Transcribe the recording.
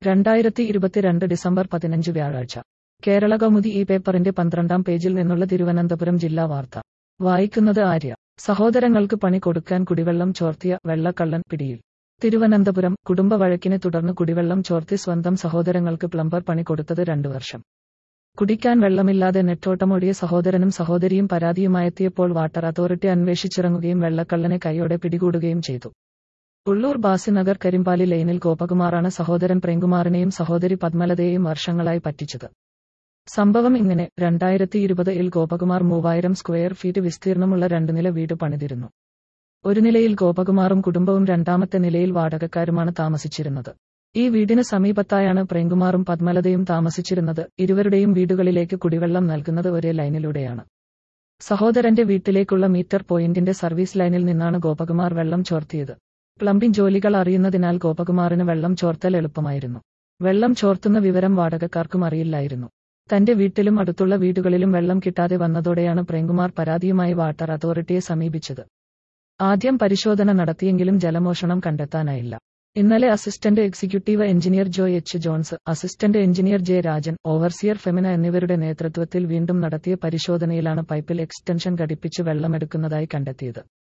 രണ്ടായിരത്തി ഇരുപത്തിരണ്ട് ഡിസംബർ പതിനഞ്ച് വ്യാഴാഴ്ച കേരള കൗമുദി ഈ പേപ്പറിന്റെ പന്ത്രണ്ടാം പേജിൽ നിന്നുള്ള തിരുവനന്തപുരം ജില്ലാ വാർത്ത വായിക്കുന്നത് ആര്യ സഹോദരങ്ങൾക്ക് പണി കൊടുക്കാൻ കുടിവെള്ളം ചോർത്തിയ വെള്ളക്കള്ളൻ പിടിയിൽ തിരുവനന്തപുരം കുടുംബ വഴക്കിനെ തുടർന്ന് കുടിവെള്ളം ചോർത്തി സ്വന്തം സഹോദരങ്ങൾക്ക് പ്ലംബർ പണി കൊടുത്തത് രണ്ടു വർഷം കുടിക്കാൻ വെള്ളമില്ലാതെ നെട്ടോട്ടമോടിയ സഹോദരനും സഹോദരിയും പരാതിയുമായെത്തിയപ്പോൾ വാട്ടർ അതോറിറ്റി അന്വേഷിച്ചിറങ്ങുകയും വെള്ളക്കള്ളനെ കൈയോടെ പിടികൂടുകയും ചെയ്തു ഉള്ളൂർ ബാസിനഗർ കരിമ്പാലി ലൈനിൽ ഗോപകുമാറാണ് സഹോദരൻ പ്രേംകുമാറിനെയും സഹോദരി പത്മലതയെയും വർഷങ്ങളായി പറ്റിച്ചത് സംഭവം ഇങ്ങനെ രണ്ടായിരത്തി ഇരുപത് ഇൽ ഗോപകുമാർ മൂവായിരം സ്ക്വയർ ഫീറ്റ് വിസ്തീർണമുള്ള രണ്ട് നില വീട് പണിതിരുന്നു ഒരു നിലയിൽ ഗോപകുമാറും കുടുംബവും രണ്ടാമത്തെ നിലയിൽ വാടകക്കാരുമാണ് താമസിച്ചിരുന്നത് ഈ വീടിന് സമീപത്തായാണ് പ്രേംകുമാറും പത്മലതയും താമസിച്ചിരുന്നത് ഇരുവരുടെയും വീടുകളിലേക്ക് കുടിവെള്ളം നൽകുന്നത് ഒരേ ലൈനിലൂടെയാണ് സഹോദരന്റെ വീട്ടിലേക്കുള്ള മീറ്റർ പോയിന്റിന്റെ സർവീസ് ലൈനിൽ നിന്നാണ് ഗോപകുമാർ വെള്ളം ചോർത്തിയത് പ്ലംബിംഗ് ജോലികൾ അറിയുന്നതിനാൽ ഗോപകുമാറിന് വെള്ളം ചോർത്തൽ എളുപ്പമായിരുന്നു വെള്ളം ചോർത്തുന്ന വിവരം വാടകക്കാർക്കും അറിയില്ലായിരുന്നു തന്റെ വീട്ടിലും അടുത്തുള്ള വീടുകളിലും വെള്ളം കിട്ടാതെ വന്നതോടെയാണ് പ്രേംകുമാർ പരാതിയുമായി വാട്ടർ അതോറിറ്റിയെ സമീപിച്ചത് ആദ്യം പരിശോധന നടത്തിയെങ്കിലും ജലമോഷണം കണ്ടെത്താനായില്ല ഇന്നലെ assistant executive engineer Joy H Johns assistant engineer J Rajan overseer Femina എന്നിവരുടെ നേതൃത്വത്തിൽ വീണ്ടും നടത്തിയ പരിശോധനയിലാണ് പൈപ്പിൽ എക്സ്റ്റൻഷൻ ഘടിപ്പിച്ച് വെള്ളമെടുക്കുന്നതായി കണ്ടെത്തിയത്